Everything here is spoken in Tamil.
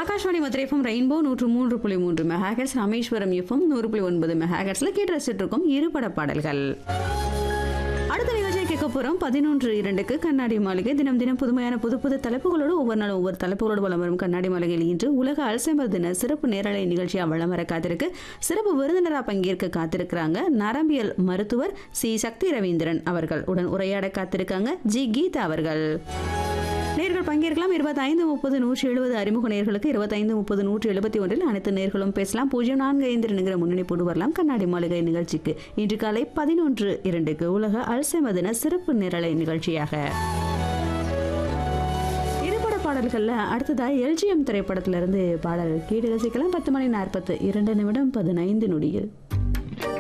ஆகாஷ்வாணி மதுரை எஃப்எம் ரெயின்போ நூற்று மூன்று புள்ளி மூன்று மெகாஹெட்ஸ் ராமேஸ்வரம் எஃப்எம் நூறு புள்ளி ஒன்பது மெகாஹெட்ஸில் கேட்டு ரசிச்சுட்டு இருக்கோம் இருபட பாடல்கள் அடுத்த நிகழ்ச்சியை கேட்க போகிறோம் பதினொன்று இரண்டுக்கு கண்ணாடி மாளிகை தினம் தினம் புதுமையான புது புது தலைப்புகளோடு ஒவ்வொரு நாளும் ஒவ்வொரு தலைப்புகளோடு வளம் வரும் கண்ணாடி மாளிகையில் இன்று உலக அல்சைமர் தின சிறப்பு நேரலை நிகழ்ச்சியாக வளம் வர காத்திருக்கு சிறப்பு விருந்தினராக பங்கேற்க காத்திருக்கிறாங்க நரம்பியல் மருத்துவர் சி சக்தி ரவீந்திரன் அவர்கள் உடன் உரையாட காத்திருக்காங்க ஜி கீதா அவர்கள் நேர்கள் பங்கேற்கலாம் இருபத்தைந்து முப்பது நூற்றி எழுபது அறிமுக நேர்களுக்கு இருபத்தைந்து முப்பது நூற்றி எழுபத்தி ஒன்றில் அனைத்து நேர்களும் பேசலாம் பூஜ்ஜியம் நான்கு ஐந்து ரெண்டுங்கிற முன்னணி போட்டு வரலாம் கண்ணாடி மாளிகை நிகழ்ச்சிக்கு இன்று காலை பதினொன்று இரண்டுக்கு உலக அல்சைமர் தின சிறப்பு நிரலை நிகழ்ச்சியாக இருபட பாடல்களில் அடுத்ததாக எல்ஜிஎம் திரைப்படத்திலிருந்து பாடல் கீடு ரசிக்கலாம் பத்து மணி நாற்பத்து இரண்டு நிமிடம் பதினைந்து நொடியில்